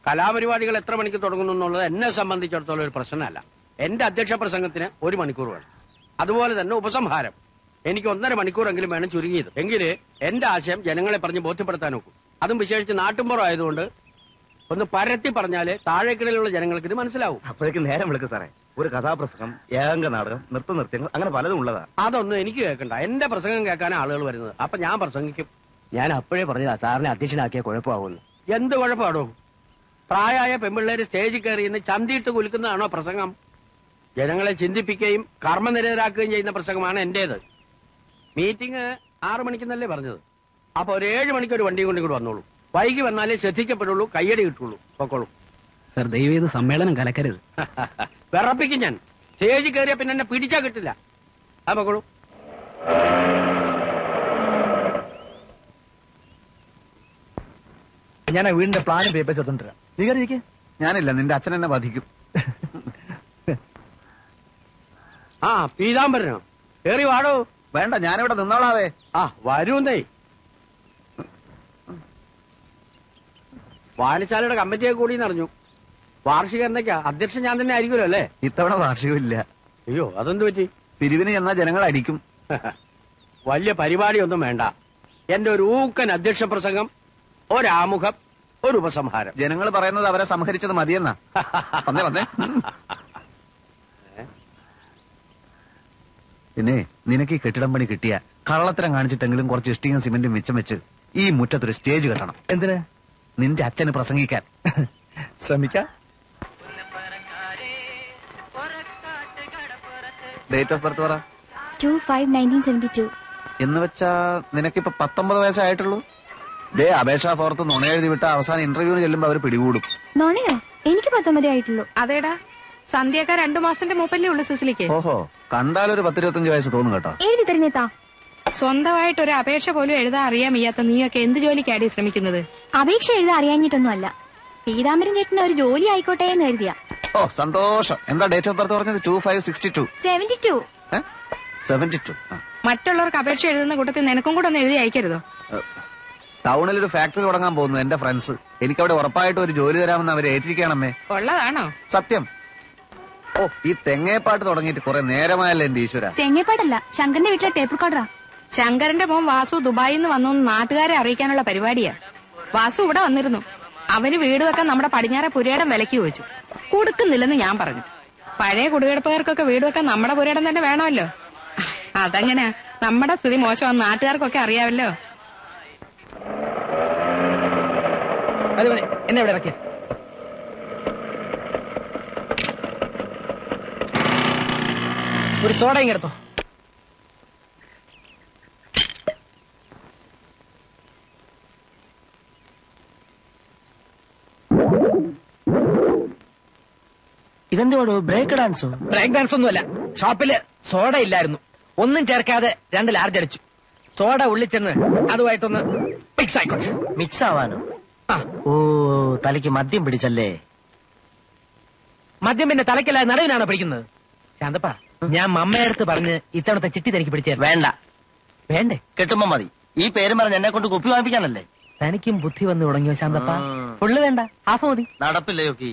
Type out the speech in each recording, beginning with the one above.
കലാപരിപാടികൾ എത്ര മണിക്ക് തുടങ്ങുന്നു എന്നുള്ളത് എന്നെ സംബന്ധിച്ചിടത്തോളം ഒരു പ്രശ്നമല്ല എന്റെ അധ്യക്ഷ പ്രസംഗത്തിന് ഒരു മണിക്കൂർ വേണം അതുപോലെ തന്നെ ഉപസംഹാരം എനിക്ക് ഒന്നര മണിക്കൂറെങ്കിലും വേണം ചുരുങ്ങിയത് എങ്കില് എന്റെ ആശയം ജനങ്ങളെ പറഞ്ഞ് ബോധ്യപ്പെടുത്താൻ നോക്കും അതും വിശേഷിച്ച് നാട്ടുമ്പുറം ആയതുകൊണ്ട് ഒന്ന് പരത്തി പറഞ്ഞാല് താഴേക്കിടയിലുള്ള ജനങ്ങൾക്ക് ഇത് മനസ്സിലാവും അപ്പോഴേക്കും നേരം വിളിക്കും സാറേ ഒരു കഥാപ്രസംഗം ഏകാംഗ നാടകം നൃത്ത നൃത്യങ്ങൾ അങ്ങനെ പലതും ഉള്ളതാ അതൊന്നും എനിക്ക് കേൾക്കണ്ട എന്റെ പ്രസംഗം കേൾക്കാൻ ആളുകൾ വരുന്നത് അപ്പൊ ഞാൻ പ്രസംഗിക്കും ഞാൻ അപ്പോഴേ പറഞ്ഞതാ സാറിനെ അധ്യക്ഷനാക്കിയ കുഴപ്പമാവുന്നു എന്ത് കുഴപ്പമാണോ പ്രായമായ പെൺപിള്ളേര് സ്റ്റേജിൽ കയറി ഇന്ന് ചന്തിയിട്ട് കുലുക്കുന്നതാണോ പ്രസംഗം ജനങ്ങളെ ചിന്തിപ്പിക്കുകയും കർമ്മനിരതരാക്കുകയും ചെയ്യുന്ന പ്രസംഗമാണ് എന്റേത് മീറ്റിംഗ് ആറു മണിക്കെന്നല്ലേ പറഞ്ഞത് അപ്പൊ ഒരു ഏഴ് മണിക്ക് ഒരു വണ്ടി കൊണ്ട് ഇങ്ങോട്ട് വന്നോളൂ വൈകി വന്നാലേ ശ്രദ്ധിക്കപ്പെടുള്ളൂ കയ്യടി കിട്ടുള്ളൂ പൊക്കോളൂ സർ ദയവ് ചെയ്ത് സമ്മേളനം കലക്കരുത് വിറപ്പിക്കും ഞാൻ സ്റ്റേജിൽ കയറിയ പിന്നെ എന്നെ പിടിച്ചാ കിട്ടില്ല ആ പൊക്കോളൂ ഞാൻ ആ വീടിന്റെ പ്ലാനും പേപ്പേഴ്സ് എടുത്തോണ്ടിരാം നീ കയറി ഇരിക്ക്. ഞാനില്ല നിന്റെ അച്ഛൻ എന്നെ വധിക്കും ആ പീതാംബരനോ കയറി വാടോ വേണ്ട ഞാനിവിടെ നിന്നോളാവേ ആ വരൂന്നേ വായനശാലയുടെ കമ്മിറ്റിയെ കൂടി അറിഞ്ഞു വാർഷിക എന്നൊക്കെ അധ്യക്ഷൻ ഞാൻ തന്നെ ആയിരിക്കുമല്ലോ അല്ലേ ഇത്തവണ വാർഷികമില്ല അയ്യോ അതെന്ത് പറ്റി പിരിവിന് ചെന്നാ ജനങ്ങൾ അടിക്കും വലിയ പരിപാടിയൊന്നും വേണ്ട എന്റെ ഒരു ഊക്കൻ അധ്യക്ഷ പ്രസംഗം ഒരാമുഖം ഒരു ഉപസംഹാരം ജനങ്ങൾ പറയുന്നത് അവരെ സംഹരിച്ചത് മതിയെന്നാ വന്നേ വന്നേ പിന്നെ നിനക്ക് ഈ കെട്ടിടം പണി കിട്ടിയ കള്ളത്തരം കാണിച്ചിട്ടെങ്കിലും കുറച്ച് ഇഷ്ടിയും സിമെന്റും മിച്ചം വെച്ച് ഈ മുറ്റത്തൊരു സ്റ്റേജ് കെട്ടണം എന്തിന് നിന്റെ അച്ഛന് പ്രസംഗിക്കാൻ ശ്രമിക്കാം ഡേറ്റ് ഓഫ് ബർത്ത് പറ two five nineteen seventy two എന്ന് വെച്ചാ നിനക്കിപ്പോ പത്തൊമ്പത് വയസ്സായിട്ടുള്ളൂ ദേ അപേക്ഷാ പുറത്ത് നുണ എഴുതി വിട്ട അവസാനം ഇന്റർവ്യൂവിന് ചെല്ലുമ്പോ അവർ പിടികൂടും നോണയോ എനിക്ക് പത്തൊമ്പതേ ആയിട്ടുള്ളൂ അതേടാ സന്ധ്യയൊക്കെ രണ്ടു മാസത്തിന്റെ മൂപ്പല്ലേ ഉള്ളു സിസിലിക്ക് ഓഹോ കണ്ടാലൊരു പത്തിരുപത്തഞ്ച് വയസ്സ് തോന്നും കേട്ടോ എഴുതി തരുന്നേത്താ സ്വന്തമായിട്ട് ഒരു അപേക്ഷ പോലും എഴുതാൻ അറിയാൻ വയ്യാത്ത നീയൊക്കെ എന്ത് ജോലിക്കാടി ശ്രമിക്കുന്നത് അപേക്ഷ എഴുതാൻ അറിയാഞ്ഞിട്ടൊന്നും അല്ല പീതാംബരൻ ചേട്ടന് ഒരു ജോലി ആയിക്കോട്ടെ എന്ന് കരുതിയ ഓ സന്തോഷം എന്താ ഡേറ്റ് ഓഫ് ബർത്ത് പറഞ്ഞത് two five sixty two seventy two seventy two മറ്റുള്ളവർക്ക് അപേക്ഷ എഴുതുന്ന കൂട്ടത്തിൽ നിനക്കും കൂടെ ഒന്ന് എഴുതി അയക്കരുതോ ടൗണിൽ ഒരു ഫാക്ടറി തുടങ്ങാൻ പോകുന്നു എന്റെ ഫ്രണ്ട്സ് എനിക്കവിടെ ഉറപ്പായിട്ട് ഒരു ജോലി തരാമെന്ന് അവർ ഏറ്റിരിക്കണമേ ഉള്ളതാണോ സത്യം ഓ ഈ തെങ്ങേപ്പാട്ട് തുടങ്ങിയിട്ട് കുറെ നേരമായല്ലോ എന്റെ ഈശ്വര തേങ്ങേപ്പാടല്ല ശങ്കറിന്റെ വീട്ടിലെ ടേപ്പ് റെക്കോർഡറാ ശങ്കരന്റെ മോൻ വാസു ദുബായിൽ നിന്ന് വന്നു എന്ന് നാട്ടുകാരെ അറിയിക്കാനുള്ള പരിപാടിയാ വാസു ഇവിടെ വന്നിരുന്നു അവന് വീട് വെക്കാൻ നമ്മുടെ പടിഞ്ഞാറെ പുരയിടം വിലക്ക് ചോദിച്ചു കൊടുക്കുന്നില്ലെന്ന് ഞാൻ പറഞ്ഞു പഴയ കുടികിടപ്പുകാർക്കൊക്കെ വീട് വെക്കാൻ നമ്മുടെ പുരയിടം തന്നെ വേണമല്ലോ അതങ്ങനെ നമ്മുടെ സ്ഥിതി മോശമാണെന്ന് നാട്ടുകാർക്കൊക്കെ അറിയാമല്ലോ മതി മതി എന്നെ ഇവിടെ ഇറക്കിയ ഒരു സോഡ ഇങ്ങെടുത്തോ ഇതെന്തോടോ ബ്രേക്ക് ഡാൻസോ ബ്രേക്ക് ഡാൻസ് ഒന്നുമല്ല ഷോപ്പില് സോഡ ഇല്ലായിരുന്നു ഒന്നും ചേർക്കാതെ രണ്ട് ലാർജ് അടിച്ചു സോഡ ഉള്ളിൽ ചെന്ന് അതുമായിട്ടൊന്ന് മിക്സ് ആയിക്കോട്ടെ മിക്സ് ആവാനോ ആ ഓ തലയ്ക്ക് മദ്യം പിടിച്ചല്ലേ മദ്യം പിന്നെ തലക്കല്ല നടുവിനാണോ പിടിക്കുന്നത് ശാന്തപ്പ ഞാൻ മമ്മയടുത്ത് പറഞ്ഞ് ഇത്തവണത്തെ ചിട്ടി തനിക്ക് പിടിച്ചേരും വേണ്ട വേണ്ടേ കിട്ടുമ്പോ മതി ഈ പേരും പറഞ്ഞ് എന്നെ കൊണ്ട് കുപ്പി വാങ്ങിപ്പിക്കാനല്ലേ തനിക്കും ബുദ്ധി വന്നു തുടങ്ങിയോ ശാന്തപ്പ ഉം. ഫുള്ള് വേണ്ട ഹാഫ് മതി നടപ്പില്ലയൊക്കെ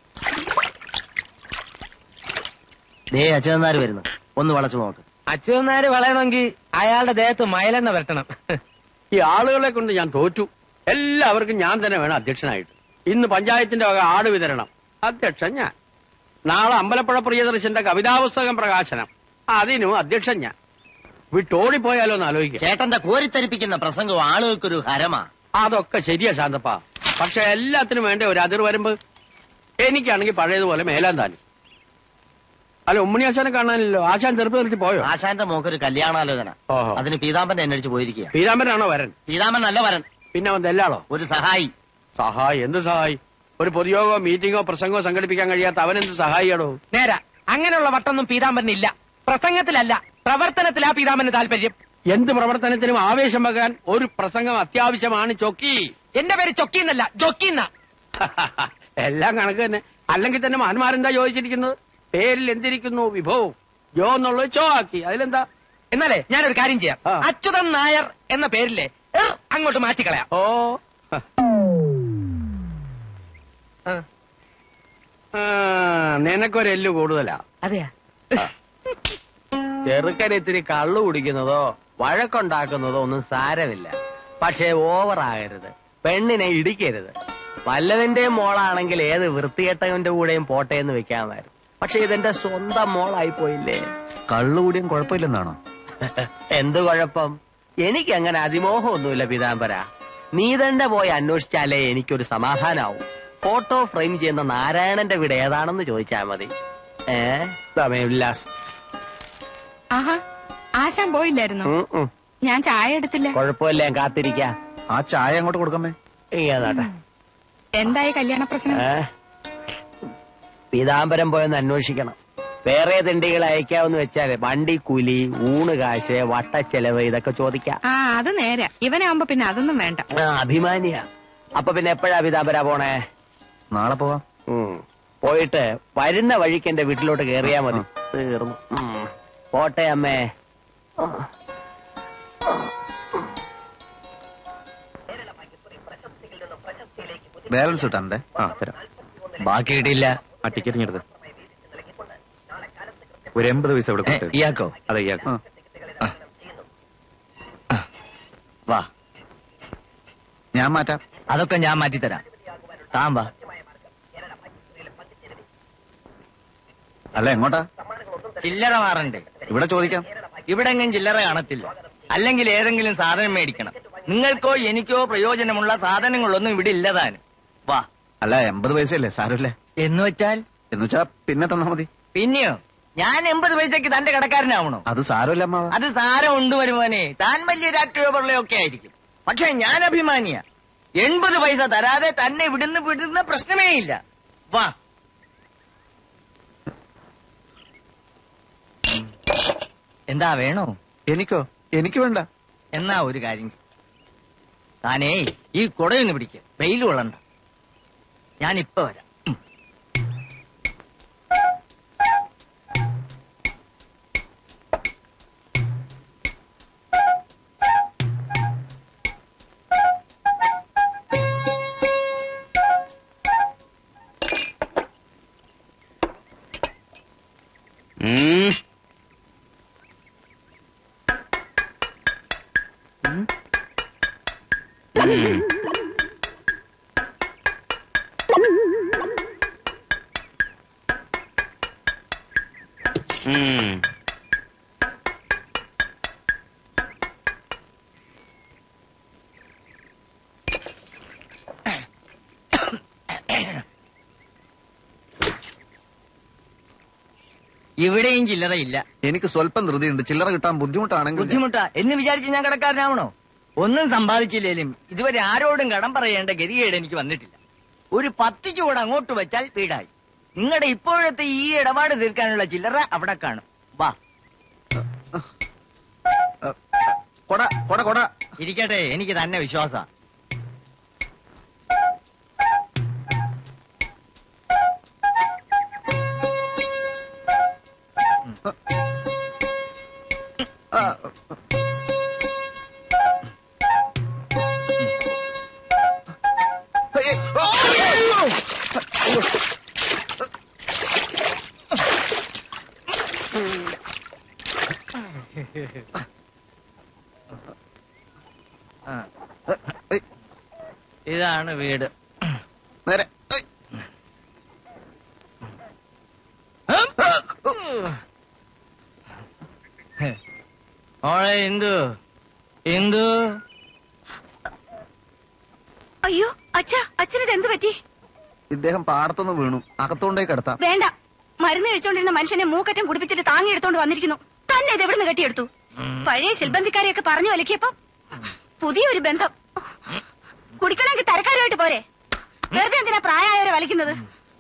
ദേ അച്ഛനാര് വരുന്നു ഒന്ന് വളച്ചു നോക്ക് അച്യുതനാര് വളയണമെങ്കിൽ അയാളുടെ ദേഹത്ത് മയലെണ്ണ വരട്ടണം ഈ ആളുകളെ കൊണ്ട് ഞാൻ തോറ്റു എല്ലാവർക്കും ഞാൻ തന്നെ വേണം അധ്യക്ഷനായിട്ട് ഇന്ന് പഞ്ചായത്തിന്റെ വക ആട് വിതരണം അധ്യക്ഷൻ ഞാൻ നാളെ അമ്പലപ്പുഴ പ്രിയദർശന്റെ കവിതാപുസ്തകം പ്രകാശനം അതിനും അധ്യക്ഷൻ ഞാൻ വിട്ടോടിപ്പോയാലോ എന്ന് ആലോചിക്കാം ചേട്ടന്റെ കോരിത്തരിപ്പിക്കുന്ന പ്രസംഗം ആളുകൾക്കൊരു ഹരമാ അതൊക്കെ ശരിയാ ശാന്തപ്പ പക്ഷെ എല്ലാത്തിനും വേണ്ട ഒരു അതിർ വരുമ്പ് എനിക്കാണെങ്കിൽ പഴയതുപോലെ മേലാൻ താനും അല്ല ഉമ്മണി ആശാനെ കാണാനില്ലല്ലോ ആശാൻ ചെറുപ്പം നിർത്തി പോയോ ആശാന്റെ മോക്കൊരു കല്യാണാലോചന ഓഹോ. അതിന് പീതാമ്പൻ എന്നടിച്ച് പോയിരിക്കുക പീതാംബരനാണോ വരൻ പീതാമ്പൻ നല്ല വരൻ പിന്നെ അവൻ തെല്ലാളോ ഒരു സഹായി സഹായി എന്ത് സഹായി ഒരു പൊതുയോഗോ മീറ്റിംഗോ പ്രസംഗമോ സംഘടിപ്പിക്കാൻ കഴിയാത്ത അവനെന്ത് സഹായിയാടോ നേരാ അങ്ങനെയുള്ള വട്ടൊന്നും പീതാമ്പരനില്ല പ്രസംഗത്തിലല്ല പ്രവർത്തനത്തിലാ പീതാമ്പന് താല്പര്യം എന്ത് പ്രവർത്തനത്തിനും ആവേശം വെക്കാൻ ഒരു പ്രസംഗം അത്യാവശ്യമാണ് ചൊക്കി എന്റെ പേര് ചൊക്കിന്നല്ല ജൊക്കിന്ന എല്ലാം കണക്ക് തന്നെ അല്ലെങ്കിൽ തന്നെ മഹാന്മാരെന്താ ചോദിച്ചിരിക്കുന്നത് പേരിൽ എന്തിരിക്കുന്നു വിഭവം ജോ എന്നുള്ളത് ചോ ആക്കി അതിലെന്താ എന്നാലേ ഞാനൊരു കാര്യം ചെയ്യാം ആ. അച്യുതൻ നായർ എന്ന പേരിലെ എർ അങ്ങോട്ട് മാറ്റിക്കളയാം ഓ ആ. ആ, നിനക്കൊരു എല്ല് കൂടുതലാ അതെയാ ചെറുക്കൻ ഇത്തിരി കള്ളു കുടിക്കുന്നതോ വഴക്കുണ്ടാക്കുന്നതോ ഒന്നും സാരമില്ല പക്ഷേ ഓവർ ആകരുത് പെണ്ണിനെ ഇടിക്കരുത് വല്ലതിന്റെയും മോളാണെങ്കിൽ ഏത് വൃത്തികെട്ടവന്റെ കൂടെയും പോട്ടെ എന്ന് വെക്കാമായിരുന്നു പക്ഷെ ഇതെന്റെ സ്വന്തം മോളായി പോയില്ലേ കള്ളുകൂടിയും കുഴപ്പമില്ലെന്നാണോ എന്ത് കുഴപ്പം എനിക്ക് അങ്ങനെ അതിമോഹമൊന്നുമില്ല പീതാംബര നീ തന്നെ പോയി അന്വേഷിച്ചാലേ എനിക്കൊരു സമാധാനാവും ഫോട്ടോ ഫ്രെയിം ചെയ്യുന്ന നാരായണന്റെ വീട് ഏതാണെന്ന് ചോദിച്ചാ മതി ഏ സമയമില്ലാസ് ആഹാ ആശാൻ പോയില്ലായിരുന്നു ഉം, ഉം. ഞാൻ ചായ എടുത്തില്ല കുഴപ്പമില്ല ഞാൻ കാത്തിരിക്കാം ആ ചായ അങ്ങോട്ട് കൊടുക്കമ്മേ ഏതാട്ടെ എന്തായി കല്യാണ പ്രശ്നം ഏ പീതാംബരം പോയൊന്ന് അന്വേഷിക്കണം വേറെ തിണ്ടികളെ അയക്കാവെന്ന് വെച്ചാല് വണ്ടി കൂലി ഊണ് കാശ് വട്ടച്ചെലവ് ഇതൊക്കെ ചോദിക്കാം ആ അത് നേരെ ഇവനാവുമ്പോ പിന്നെ അതൊന്നും വേണ്ട ആ അഭിമാനിയാ അപ്പൊ പിന്നെ എപ്പോഴാ പീതാംബര പോണേ നാളെ പോവാം ഉം. പോയിട്ട് വരുന്ന വഴിക്ക് എന്റെ വീട്ടിലോട്ട് കേറിയാ മതി തീർന്നു ഉം. പോട്ടെ അമ്മേ ആ. ബാലൻസ് കിട്ടാണ്ടേ ആ തരാം ബാക്കി കിട്ടിയില്ല ആ ടിക്കറ്റ് ഇങ്ങെടുത്ത് ഒരു എൺപത് പൈസ ഇവിടെ കൊടുത്തേ. ഇയാക്കോ അതെ ഇയാൾക്ക് ആ. വാ ഞാൻ മാറ്റാം അതൊക്കെ ഞാൻ മാറ്റിത്തരാം താൻ വാ അല്ല എങ്ങോട്ടാ ചില്ലറ മാറണ്ടേ ഇവിടെ ചോദിക്കാം ഇവിടെ എങ്ങും ചില്ലറ കാണത്തില്ല അല്ലെങ്കിൽ ഏതെങ്കിലും സാധനം മേടിക്കണം നിങ്ങൾക്കോ എനിക്കോ പ്രയോജനമുള്ള സാധനങ്ങളൊന്നും ഇവിടെ ഇല്ലതാനും വാ അല്ല എൺപത് പൈസയല്ലേ സാരമില്ലേ എന്ന് വെച്ചാൽ എന്ന് വെച്ചാ പിന്നെ തന്നാ മതി പിന്നെയോ ഞാൻ എൺപത് പൈസക്ക് തന്റെ കടക്കാരനാവണോ അത് സാരമില്ല അമ്മാവ അത് സാരം ഉണ്ട് വരുവാനെ താൻ വലിയ രാഷ്ട്രീയ ഒക്കെ ആയിരിക്കും പക്ഷെ ഞാൻ അഭിമാനിയ എൺപത് പൈസ തരാതെ തന്നെ വിടുന്ന വിടുന്ന പ്രശ്നമേ ഇല്ല വാ എന്താ വേണോ എനിക്കോ എനിക്ക് വേണ്ട എന്നാ ഒരു കാര്യം ചെയ്യ്. താനേ ഈ കുടയൊന്ന് പിടിക്ക വെയിൽ കൊള്ളണ്ട ഞാൻ ഇപ്പൊ വരാം ഉം. ഉം. ഉം. ഉം. ഇവിടെയും ചില്ലറയില്ല എനിക്ക് സ്വല്പം ധൃതിയുണ്ട് ചില്ലറ കിട്ടാൻ ബുദ്ധിമുട്ടാണെങ്കിൽ ബുദ്ധിമുട്ടാ എന്ന് വിചാരിച്ച് ഞാൻ കടക്കാരനാവണോ ഒന്നും സമ്പാദിച്ചില്ലേലും ഇതുവരെ ആരോടും കടം പറയേണ്ട ഗതികേട് എനിക്ക് വന്നിട്ടില്ല ഒരു പത്ത് ചൂട് അങ്ങോട്ട് വെച്ചാൽ വീടായി നിങ്ങളുടെ ഇപ്പോഴത്തെ ഈ ഇടപാട് തീർക്കാനുള്ള ചില്ലറ അവിടെ കാണും വാ കൊട കൊട കൊട ഇരിക്കട്ടെ എനിക്ക് തന്നെ വിശ്വാസ ആ, ഏയ്, ആ, അയ്യോ. ഏയ്, ഇതാണ് വീട് നേരെ ഏയ്. മോളെ എന്തു എന്തു അയ്യോ അച്ഛ അച്ഛനിത് എന്ത് പറ്റി ഇദ്ദേഹം പാടത്തുനിന്ന് വീണു അകത്തോണ്ടേ കിടത്താം വേണ്ട മരുന്ന് കഴിച്ചോണ്ടിരുന്ന മനുഷ്യനെ മൂക്കറ്റം കുടിപ്പിച്ചിട്ട് താങ്ങി എടുത്തോണ്ട് വന്നിരിക്കുന്നു തന്നെ ഇത് എവിടുന്ന് കെട്ടിയെടുത്തു പഴയ ശിൽബന്ധിക്കാരെയൊക്കെ പറഞ്ഞു വിലക്കിയപ്പോ പുതിയൊരു ബന്ധം കുടിക്കണമെങ്കിൽ തരക്കാരുമായിട്ട് പോരെ വെറുതെ എന്തിനാ പ്രായമായവരെ വലിക്കുന്നത്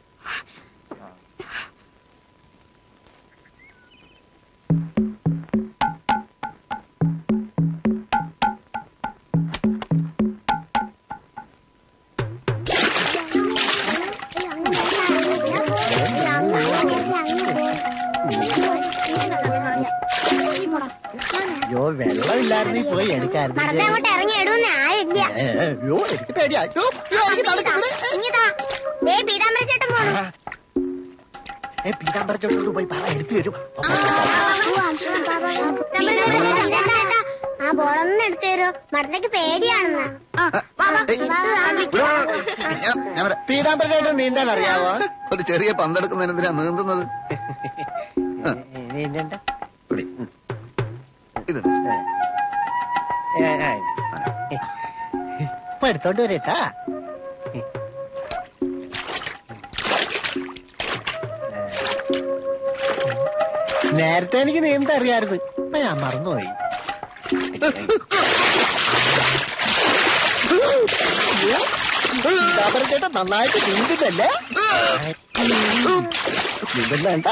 അയ്യോ വെള്ളമില്ലായിരുന്നു പോയി എടുക്കായിരുന്നു അങ്ങോട്ട് ഇറങ്ങി ഇടുന്ന ആയില്ല അയ്യോ എനിക്ക് പേടിയാ ഇങ്ങിതാ ദേ പീതാമ്പരച്ചോട്ട് പോയി പറ എടുത്തു വരും ആ ബോളൊന്നും എടുത്തു തരോ മരണയ്ക്ക് പേടിയാണെന്ന് ഞാൻ ഞാൻ വരാം. പീതാമ്പരച്ചോട്ട് നീന്താൻ അറിയാവോ ഒരു ചെറിയ പന്തെടുക്കുന്നതിന് എന്തിനാ നീന്തുന്നത് നീന്തണ്ട പിടി. ഇത് ഇപ്പൊ എടുത്തോണ്ട് വരട്ടാ നേരത്തെ എനിക്ക് നീന്താൻ അറിയായിരുന്നു ഇപ്പൊ ഞാൻ മറന്നുപോയി ചേട്ടാ നന്നായിട്ട് നീന്തുന്നല്ലേ നീന്തണ്ട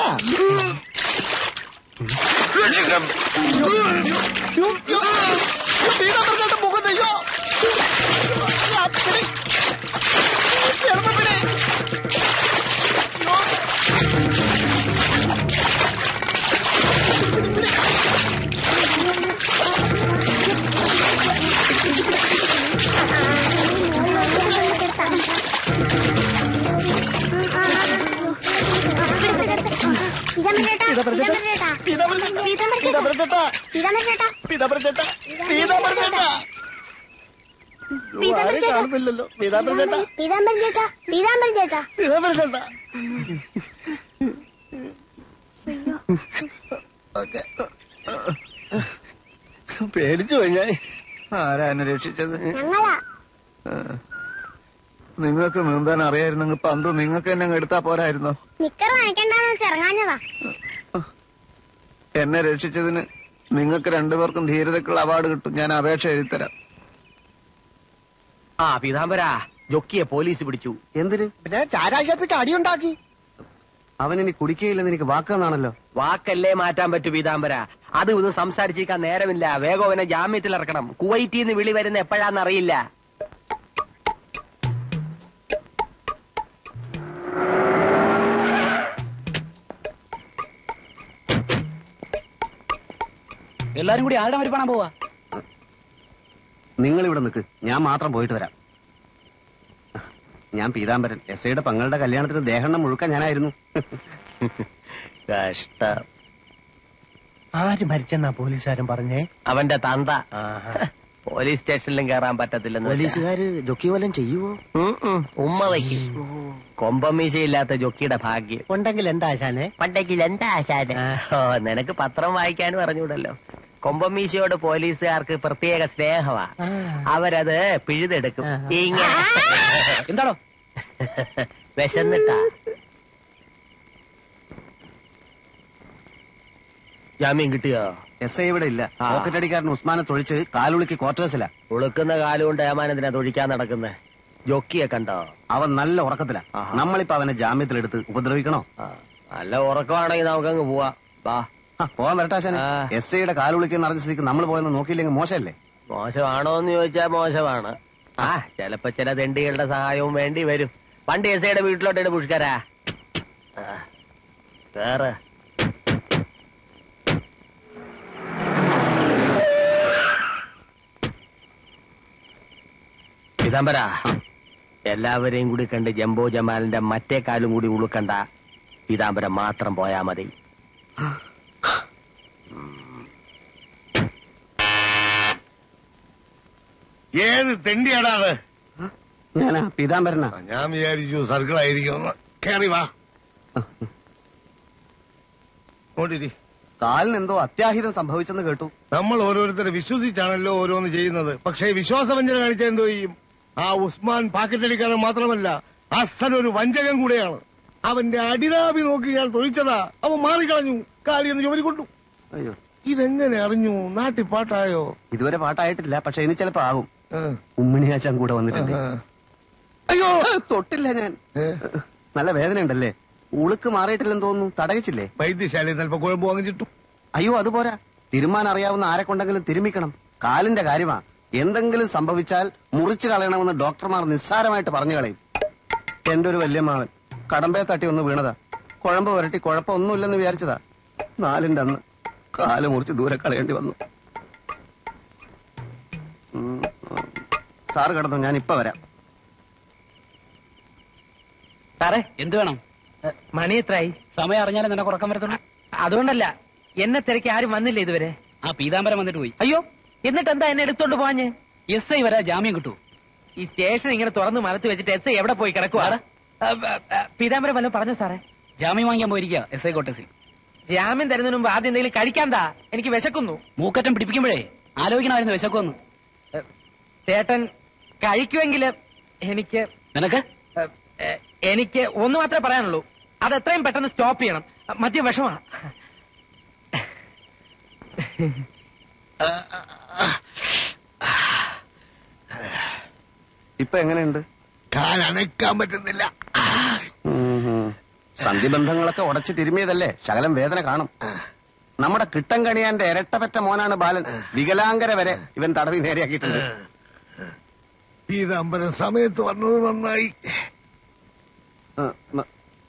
കാണുന്നില്ലല്ലോ പീതാമ്പര ചേട്ടാ പീതാംബരം ചേട്ടാ പീതാംബരം ചേട്ടാ പീതാമ്പര ചേട്ടാ പേടിച്ചു പോയി ഞാൻ ആരാ എന്നെ രക്ഷിച്ചത് ഞങ്ങളാ ആ. നിങ്ങൾക്ക് നീന്താൻ അറിയായിരുന്നെങ്കിൽ പന്ത് നിങ്ങൾക്ക് എന്നെ അങ്ങ് എടുത്താ പോരായിരുന്നോ നിക്കർ നനയ്ക്കണ്ടെന്ന് വെച്ച് ഇറങ്ങാഞ്ഞതാ എന്നെ രക്ഷിച്ചതിന് നിങ്ങൾക്ക് രണ്ടുപേർക്കും ധീരതയ്ക്കുള്ള അവാർഡ് കിട്ടും ഞാൻ അപേക്ഷ എഴുതിത്തരാം ആ പീതാംബര ജൊക്കിയെ പോലീസ് പിടിച്ചു എന്തിന് പിന്നെ ചാരാശപ്പിച്ച് അടിയുണ്ടാക്കി അവൻ ഇനി കുടിക്കുകയില്ലെന്ന് എനിക്ക് വാക്കെന്നാണല്ലോ വാക്കല്ലേ മാറ്റാൻ പറ്റൂ പീതാംബര അത് ഇത് സംസാരിച്ചിരിക്കാൻ നേരമില്ല വേഗം അവനെ ജാമ്യത്തിൽ ഇറക്കണം കുവൈറ്റിൽ നിന്ന് വിളി വരുന്ന എപ്പോഴാന്ന് അറിയില്ല എല്ലാരും കൂടി ആരുടെ മരിപ്പാണാൻ പോവാ നിങ്ങൾ ഇവിടെ നിൽക്ക് ഞാൻ മാത്രം പോയിട്ട് വരാം ഞാൻ പീതാംബരൻ എസ് ഐയുടെ പങ്ങളുടെ കല്യാണത്തിന് ദേഹണ്ണം മുഴുക്കാൻ ഞാനായിരുന്നു കഷ്ടം ആര് മരിച്ചെന്നാ പോലീസുകാരൻ പറഞ്ഞേ അവന്റെ തന്ത പോലീസ് സ്റ്റേഷനിലും കയറാൻ പറ്റത്തില്ലെന്ന് പോലീസുകാര് ജൊക്കി വല്ലതും ചെയ്യുവോ ഉം, ഉം, ഉമ്മ വയ്ക്കും കൊമ്പമീശയില്ലാത്ത ജൊക്കിയുടെ ഭാഗ്യം ഉണ്ടെങ്കിൽ എന്താ ആശാനെ പണ്ടെങ്കിൽ എന്താ ആശാന് ഓ നിനക്ക് പത്രം വായിക്കാൻ പറഞ്ഞൂടല്ലോ കൊമ്പമീശയോട് പോലീസുകാർക്ക് പ്രത്യേക സ്നേഹമാ അവരത് പിഴുതെടുക്കും ഇങ്ങനെ എന്താണോ വിശന്നിട്ടാ ജാമ്യം കിട്ടിയോ എസ് ഐ ഇവിടെ ഇല്ല ആ. പോക്കറ്റ് അടിക്കാരൻ ഉസ്മാനെ തൊഴിച്ച് കാലുളുക്കി ക്വാർട്ടേഴ്സില ഉളുക്കുന്ന കാലുകൊണ്ട് ഏമാനെന്തിനാ തൊഴിക്കാൻ നടക്കുന്നത് ജൊക്കിയെ കണ്ടോ അവൻ നല്ല ഉറക്കത്തിലാ ആഹാ. നമ്മളിപ്പോ അവനെ ജാമ്യത്തിലെടുത്ത് ഉപദ്രവിക്കണോ ആ, നല്ല ഉറക്കമാണെങ്കിൽ നമുക്കങ്ങ് പോവാ വാ ആ, പോവാൻ വരട്ടാശാനെ ആ. എസ് ഐയുടെ കാലുളുക്കി നിറഞ്ഞ സ്ഥിതിക്ക് നമ്മൾ പോയെന്ന് നോക്കിയില്ലെങ്കിൽ മോശമല്ലേ മോശമാണോ എന്ന് ചോദിച്ചാൽ മോശമാണ് ആ ചിലപ്പോ ചില തെണ്ടികളുടെ സഹായവും വേണ്ടി വരും പണ്ട് എസ് ഐയുടെ വീട്ടിലോട്ട് പുഷ്കരാ ആ, കേറ് പീതാംബര എല്ലാവരെയും കൂടി കണ്ട് ജംബോ ജമാലിന്റെ മറ്റേ കാലും കൂടി ഉളുക്കണ്ട പീതാംബരം മാത്രം പോയാ മതി ഏത് തെണ്ടിയാടാ അത് ഞാനാ പീതാംബരനാ ആ, ഞാൻ വിചാരിച്ചു സർക്കിൾ ആയിരിക്കും കേറി വാ ഓടിരി കാലിന് എന്തോ അത്യാഹിതം സംഭവിച്ചെന്ന് കേട്ടു നമ്മൾ ഓരോരുത്തരെ വിശ്വസിച്ചാണല്ലോ ഓരോന്ന് ചെയ്യുന്നത് പക്ഷേ വിശ്വാസവഞ്ചന കാണിച്ചാൽ എന്തോ ചെയ്യും ആ ഉസ്മാൻ പാക്കറ്റടിക്കാരൻ മാത്രമല്ല അസൻ ഒരു വഞ്ചകൻ കൂടെയാണ് അവന്റെ അടിനാഭി നോക്കി ഞാൻ തൊഴിച്ചതാ അവൻ മാറിക്കളഞ്ഞു കാലിയെന്ന് ജോലി കൊണ്ടു അയ്യോ ഇതെങ്ങനെ അറിഞ്ഞു നാട്ടിൽ പാട്ടായോ ഇതുവരെ പാട്ടായിട്ടില്ല പക്ഷെ ഇനി ചിലപ്പോ ആകും ആ, ഉമ്മിണിയാച്ചാൻ കൂടെ വന്നിട്ടുണ്ട് ആ. അയ്യോ തൊട്ടില്ല ഞാൻ ഏ, നല്ല വേദന ഉണ്ടല്ലേ ഉളുക്ക് മാറിയിട്ടില്ലെന്ന് തോന്നുന്നു തടയിച്ചില്ലേ വൈദ്യശാലയിൽ നിന്ന് അല്പം കുഴമ്പ് വാങ്ങിച്ചിട്ടു അയ്യോ അതുപോരാ തിരുമാൻ അറിയാവുന്ന ആരെ കൊണ്ടെങ്കിലും തിരുമിക്കണം കാലിന്റെ കാര്യമാ എന്തെങ്കിലും സംഭവിച്ചാൽ മുറിച്ചു കളയണമെന്ന് ഡോക്ടർമാർ നിസ്സാരമായിട്ട് പറഞ്ഞു കളയും എന്റെ ഒരു വല്യമ്മാവൻ കടമ്പേ തട്ടി ഒന്ന് വീണതാ കുഴമ്പ് വരട്ടി കുഴപ്പമൊന്നുമില്ലെന്ന് വിചാരിച്ചതാ നാലിന്റെ അന്ന് കാല് മുറിച്ച് ദൂരെ കളയേണ്ടി വന്നു ഉം, ഉം. സാറ് കിടന്നു ഞാൻ ഇപ്പൊ വരാം സാറേ എന്ത് വേണം മണി എത്രയായി സമയം അറിഞ്ഞാലേ നിനക്ക് ഉറക്കം വരത്തുള്ളൂ അതുകൊണ്ടല്ല എന്നെ തിരക്കി ആരും വന്നില്ല ഇതുവരെ ആ പീതാംബരം വന്നിട്ട് പോയി അയ്യോ എന്നിട്ട് എന്താ എന്നെ എടുത്തോണ്ട് പോവാഞ്ഞ് എസ് ഐ വരെ ജാമ്യം കിട്ടൂ ഈ സ്റ്റേഷൻ ഇങ്ങനെ തുറന്ന് മലത്ത് വെച്ചിട്ട് എസ് ഐ എവിടെ പോയി കിടക്കുവാ പീതാംബരം വല്ലതും പറഞ്ഞു സാറേ ജാമ്യം വാങ്ങിക്കാൻ പോയിരിക്കുക എസ് ഐ കോട്ടേഴ്സിൽ ജാമ്യം തരുന്നതിന് മുമ്പ് ആദ്യം എന്തെങ്കിലും കഴിക്കാന്താ എനിക്ക് വിശക്കുന്നു മൂക്കറ്റം പിടിപ്പിക്കുമ്പോഴേ ആലോചിക്കണമായിരുന്നു വിശക്കുമെന്ന് ചേട്ടൻ കഴിക്കുമെങ്കിൽ എനിക്ക് നിനക്ക് ഏ, ഏ, എനിക്ക് ഒന്ന് മാത്രമേ പറയാനുള്ളൂ അത് എത്രയും പെട്ടെന്ന് സ്റ്റോപ്പ് ചെയ്യണം മദ്യം വിഷമാണ് ഇപ്പൊ എങ്ങനെയുണ്ട് കാൽ അനക്കാൻ പറ്റുന്നില്ല ഉം, ഉം. സന്ധിബന്ധങ്ങളൊക്കെ ഉടച്ചു തിരുമിയതല്ലേ ശകലം വേദന കാണും നമ്മുടെ കിട്ടം കണിയാന്റെ ഇരട്ടപ്പറ്റ മോനാണ് ബാലൻ വികലാംഗര വരെ ഇവൻ തടവി നേരെയാക്കിയിട്ടുണ്ട് പീതാംബരം സമയത്ത് വന്നത് നന്നായി ഉം, ഉം.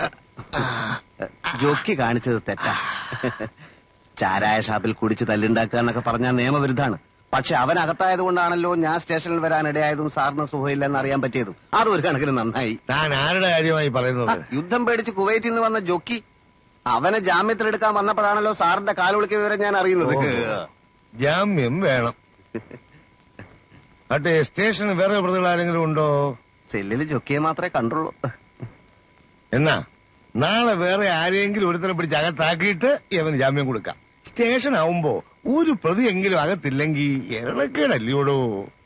ജോക്കി കാണിച്ചത് തെറ്റാ ചാരായ ഷാപ്പിൽ കുടിച്ച് തല്ലുണ്ടാക്കുക എന്നൊക്കെ പറഞ്ഞാൽ നിയമവിരുദ്ധാണ് പക്ഷെ അവൻ അകത്തായത് കൊണ്ടാണല്ലോ ഞാൻ സ്റ്റേഷനിൽ വരാൻ ഇടയായതും സാറിന് സുഖമില്ലെന്ന് അറിയാൻ പറ്റിയതും അതും ഒരു കണക്കിന് നന്നായി താൻ ആരുടെ കാര്യമായി ആ, പറയുന്നത് യുദ്ധം പേടിച്ച് കുവൈറ്റിൽ നിന്ന് വന്ന ജോക്കി അവനെ ജാമ്യത്തിലെടുക്കാൻ വന്നപ്പോഴാണല്ലോ സാറിന്റെ കാലുളിക്ക വിവരം ഞാൻ അറിയുന്നത് ഓഹോ. ജാമ്യം വേണം അട്ടെ സ്റ്റേഷന് വേറെ പ്രതികൾ ആരെങ്കിലും ഉണ്ടോ സെല്ലിൽ ജോക്കിയെ മാത്രമേ കണ്ടുള്ളൂ എന്നാ നാളെ വേറെ ആരെങ്കിലും ഒരുത്തരെ പിടിച്ച് അകത്താക്കിയിട്ട് ഇവന് ജാമ്യം കൊടുക്കാം സ്റ്റേഷൻ ആവുമ്പോ ഒരു പ്രതി എങ്കിലും അകത്തില്ലെങ്കിൽ എരണക്കേടല്ലയോടോ